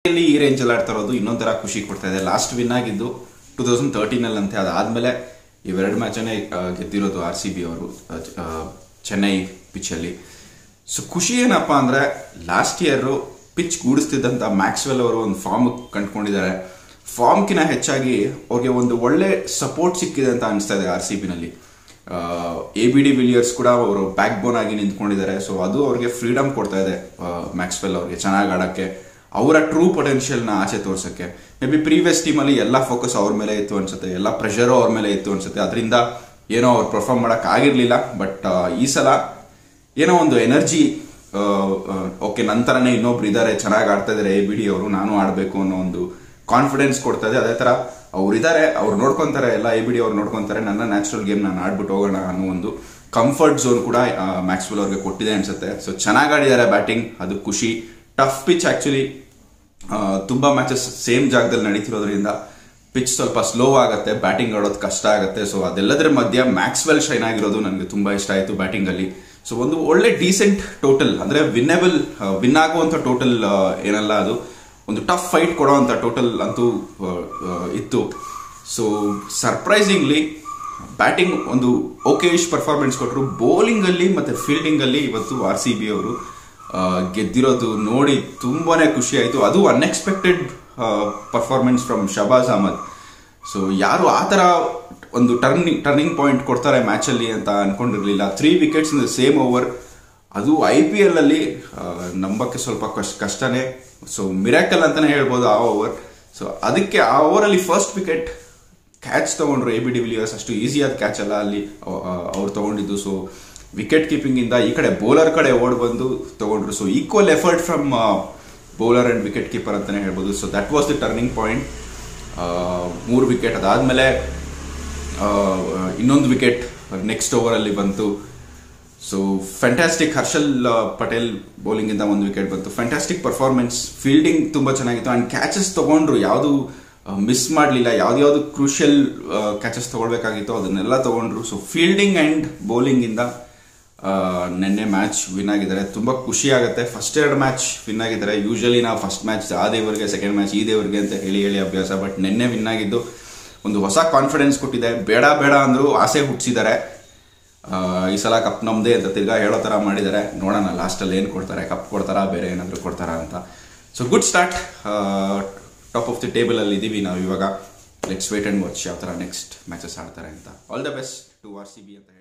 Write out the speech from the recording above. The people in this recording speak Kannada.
ಇಲ್ಲಿ ಈ ರೇಂಜಲ್ಲಿ ಆಡ್ತಾ ಇರೋದು ಇನ್ನೊಂಥರ ಖುಷಿ ಕೊಡ್ತಾ ಇದೆ ಲಾಸ್ಟ್ ವಿನ್ ಆಗಿದ್ದು ಟೂ ತೌಸಂಡ್ ತರ್ಟೀನಲ್ಲಿ ಅಂತೆ ಅದಾದಮೇಲೆ ಇವೆರಡು ಮ್ಯಾಚನ್ನೇ ಗೆದ್ದಿರೋದು ಆರ್ ಸಿ ಬಿ ಅವರು ಆ, ಚೆನ್ನೈ ಪಿಚ್ಚಲ್ಲಿ ಸೊ ಖುಷಿ ಏನಪ್ಪ ಅಂದರೆ ಲಾಸ್ಟ್ ಇಯರು ಪಿಚ್ ಗೂಡಿಸ್ತಿದ್ದಂಥ ಮ್ಯಾಕ್ಸ್ವೆಲ್ ಅವರು ಒಂದು ಫಾರ್ಮ್ ಕಂಡುಕೊಂಡಿದ್ದಾರೆ ಫಾರ್ಮ್ಕಿನ ಹೆಚ್ಚಾಗಿ ಅವ್ರಿಗೆ ಒಂದು ಒಳ್ಳೆ ಸಪೋರ್ಟ್ ಸಿಕ್ಕಿದೆ ಅಂತ ಅನಿಸ್ತಾ ಇದೆ ಆರ್ ಸಿ ಬಿನಲ್ಲಿ ಎ ಬಿ ಡಿ ವಿಲಿಯರ್ಸ್ ಕೂಡ ಅವರು ಬ್ಯಾಕ್ ಬೋನ್ ಆಗಿ ನಿಂತ್ಕೊಂಡಿದ್ದಾರೆ ಸೊ ಅದು ಅವ್ರಿಗೆ ಫ್ರೀಡಮ್ ಕೊಡ್ತಾ ಇದೆ ಮ್ಯಾಕ್ಸ್ವೆಲ್ ಅವ್ರಿಗೆ ಚೆನ್ನಾಗಿ ಆಡೋಕ್ಕೆ ಅವರ ಟ್ರೂ ಪೊಟೆನ್ಷಿಯಲ್ನ ಆಚೆ ತೋರ್ಸೋಕ್ಕೆ ಮೇ ಬಿ ಪ್ರೀವಿಯಸ್ ಟೀಮಲ್ಲಿ ಎಲ್ಲ ಫೋಕಸ್ ಅವ್ರ ಮೇಲೆ ಇತ್ತು ಅನ್ಸುತ್ತೆ ಎಲ್ಲ ಪ್ರೆಷರು ಅವ್ರ ಮೇಲೆ ಇತ್ತು ಅನ್ಸುತ್ತೆ ಅದರಿಂದ ಏನೋ ಅವ್ರು ಪರ್ಫಾರ್ಮ್ ಮಾಡೋಕೆ ಆಗಿರಲಿಲ್ಲ ಬಟ್ ಈ ಸಲ ಏನೋ ಒಂದು ಎನರ್ಜಿ ಓಕೆ ನಂತರನೇ ಇನ್ನೊಬ್ರು ಇದ್ದಾರೆ ಚೆನ್ನಾಗಿ ಆಡ್ತಾ ಇದ್ದಾರೆ ಎ ಬಿ ಡಿ ಅವರು ನಾನು ಆಡಬೇಕು ಅನ್ನೋ ಒಂದು ಕಾನ್ಫಿಡೆನ್ಸ್ ಕೊಡ್ತಾ ಇದೆ ಅದೇ ಥರ ಅವ್ರು ಇದ್ದಾರೆ ಅವ್ರು ನೋಡ್ಕೊಂತಾರೆ ಎಲ್ಲ ಎ ಬಿ ಡಿ ಅವ್ರು ನೋಡ್ಕೊಂತಾರೆ ನನ್ನ ನ್ಯಾಚುರಲ್ ಗೇಮ್ ನಾನು ಆಡ್ಬಿಟ್ಟು ಹೋಗೋಣ ಅನ್ನೋ ಒಂದು ಕಂಫರ್ಟ್ ಝೋನ್ ಕೂಡ ಮ್ಯಾಕ್ಸ್ವೆಲ್ ಅವ್ರಿಗೆ ಕೊಟ್ಟಿದೆ ಅನ್ಸುತ್ತೆ ಸೊ ಚೆನ್ನಾಗಿ ಆಡಿದ್ದಾರೆ ಬ್ಯಾಟಿಂಗ್ ಅದು ಖುಷಿ ಟಫ್ ಪಿಚ್ ಆಕ್ಚುಲಿ ತುಂಬಾ ಮ್ಯಾಚಸ್ ಸೇಮ್ ಜಾಗದಲ್ಲಿ ನಡೀತಿರೋದ್ರಿಂದ ಪಿಚ್ ಸ್ವಲ್ಪ ಸ್ಲೋ ಆಗುತ್ತೆ ಬ್ಯಾಟಿಂಗ್ ಆಡೋದು ಕಷ್ಟ ಆಗುತ್ತೆ ಸೊ ಅದೆಲ್ಲದರ ಮಧ್ಯ ಮ್ಯಾಕ್ಸ್ವೆಲ್ ಶೈನ್ ಆಗಿರೋದು ನನಗೆ ತುಂಬಾ ಇಷ್ಟ ಆಯಿತು ಬ್ಯಾಟಿಂಗ್ ಅಲ್ಲಿ ಸೊ ಒಂದು ಒಳ್ಳೆ ಡೀಸೆಂಟ್ ಟೋಟಲ್ ಅಂದ್ರೆ ವಿನ್ನೆಬಲ್ ವಿನ್ ಆಗುವಂತ ಟೋಟಲ್ ಏನಲ್ಲ ಅದು ಒಂದು ಟಫ್ ಫೈಟ್ ಕೊಡೋವಂಥ ಟೋಟಲ್ ಅಂತೂ ಆ, ಆ, ಇತ್ತು ಸೊ ಸರ್ಪ್ರೈಸಿಂಗ್ಲಿ ಬ್ಯಾಟಿಂಗ್ ಒಂದು ಓಕೆಯಿಶ್ ಪರ್ಫಾರ್ಮೆನ್ಸ್ ಕೊಟ್ಟರು ಬೌಲಿಂಗ್ ಅಲ್ಲಿ ಮತ್ತೆ ಫೀಲ್ಡಿಂಗ್ ಅಲ್ಲಿ ಇವತ್ತು ಆರ್ ಸಿ ಬಿ ಅವರು ಆ, ಗೆದ್ದಿರೋದು ನೋಡಿ ತುಂಬಾನೇ ಖುಷಿ ಆಯಿತು ಅದು unexpected performance from Shahbaz Ahmed so ಯಾರು ಆ ಥರ ಒಂದು ಟರ್ನಿಂಗ್ ಟರ್ನಿಂಗ್ ಪಾಯಿಂಟ್ ಕೊಡ್ತಾರೆ ಮ್ಯಾಚಲ್ಲಿ ಅಂತ ಅನ್ಕೊಂಡಿರ್ಲಿಲ್ಲ three wickets in the same over ಅದು ಐ ಪಿ ಎಲ್ ಅಲ್ಲಿ ಆ, ನಂಬಕ್ಕೆ ಸ್ವಲ್ಪ ಕಷ್ಟ ಕಷ್ಟನೇ ಸೊ ಮಿರಾಕಲ್ ಅಂತಾನೆ ಹೇಳ್ಬೋದು ಆ ಓವರ್ ಸೊ ಅದಕ್ಕೆ ಆ ಓವರಲ್ಲಿ ಫಸ್ಟ್ ವಿಕೆಟ್ ಕ್ಯಾಚ್ ತಗೊಂಡ್ರು ಎ ಬಿ ಡಿ ವಿಲಿಯರ್ಸ್ ಅಷ್ಟು ಈಸಿಯಾದ ಕ್ಯಾಚ್ ಅಲ್ಲ ಅಲ್ಲಿ ಅವ್ರು ತಗೊಂಡಿದ್ದು ಸೊ ವಿಕೆಟ್ ಕೀಪಿಂಗ್ ಇಂದ ಈ ಕಡೆ ಬೌಲರ್ ಕಡೆ ಓಡ್ ಬಂದು ತಗೊಂಡ್ರು so equal effort from bowler and wicketkeeper ಅಂತಾನೆ ಹೇಳ್ಬೋದು so that was the turning point ಮೂರು ವಿಕೆಟ್ ಅದಾದ್ಮೇಲೆ ಆ, ಇನ್ನೊಂದು ವಿಕೆಟ್ ನೆಕ್ಸ್ಟ್ ಓವರಲ್ಲಿ ಬಂತು ಸೊ ಫ್ಯಾಂಟಾಸ್ಟಿಕ್ ಹರ್ಷಲ್ ಆ, ಪಟೇಲ್ ಬೌಲಿಂಗ್ ಇಂದ ಒಂದು ವಿಕೆಟ್ ಬಂತು ಫ್ಯಾಂಟಾಸ್ಟಿಕ್ ಪರ್ಫಾರ್ಮೆನ್ಸ್ ಫೀಲ್ಡಿಂಗ್ ತುಂಬಾ ಚೆನ್ನಾಗಿತ್ತು ಅಂಡ್ ಕ್ಯಾಚಸ್ ತಗೊಂಡ್ರು ಯಾವುದು ಮಿಸ್ ಮಾಡಲಿಲ್ಲ ಯಾವ್ದ್ಯಾವ್ದು ಕ್ರೂಷಿಯಲ್ ಕ್ಯಾಚಸ್ ತಗೊಳ್ಬೇಕಾಗಿತ್ತು ಅದನ್ನೆಲ್ಲ ತಗೊಂಡ್ರು ಸೊ ಫೀಲ್ಡಿಂಗ್ ಅಂಡ್ ಬೌಲಿಂಗ್ ಇಂದ ಆ, ನೆನ್ನೆ ಮ್ಯಾಚ್ ವಿನ್ ಆಗಿದ್ದಾರೆ ತುಂಬಾ ಖುಷಿ ಆಗುತ್ತೆ ಫಸ್ಟ್ ಎರಡು ಮ್ಯಾಚ್ ವಿನ್ ಆಗಿದ್ದಾರೆ ಯೂಶಲಿ ನಾವು ಫಸ್ಟ್ ಮ್ಯಾಚ್ ಆ ದೇವರಿಗೆ ಸೆಕೆಂಡ್ ಮ್ಯಾಚ್ ಈ ದೇವರಿಗೆ ಅಂತ ಹೇಳಿ ಹೇಳಿ ಅಭ್ಯಾಸ ಬಟ್ ನಿನ್ನೆ ವಿನ್ ಆಗಿದ್ದು ಒಂದು ಹೊಸ ಕಾನ್ಫಿಡೆನ್ಸ್ ಕೊಟ್ಟಿದೆ ಬೇಡ ಬೇಡ ಅಂದ್ರು ಆಸೆ ಹುಟ್ಟಿಸಿದ್ದಾರೆ ಈ ಸಲ ಕಪ್ ನಮ್ದೇ ಅಂತ ತಿರ್ಗಾ ಹೇಳೋ ಥರ ಮಾಡಿದ್ದಾರೆ ನೋಡೋಣ ಲಾಸ್ಟಲ್ಲಿ ಏನು ಕೊಡ್ತಾರೆ ಕಪ್ ಕೊಡ್ತಾರಾ ಬೇರೆ ಏನಾದರೂ ಕೊಡ್ತಾರಾ ಅಂತ so good start top of the table ಅಲ್ಲಿ ಇದ್ದೀವಿ ನಾವು ಇವಾಗ ಲೆಟ್ಸ್ ವೇಟ್ ಅಂಡ್ ವಾಚ್ ಯಾವ ಥರ ನೆಕ್ಸ್ಟ್ ಮ್ಯಾಚಸ್ ಆಡ್ತಾರೆ ಅಂತ all the best to R C B ಅಂತ ಹೇಳಿ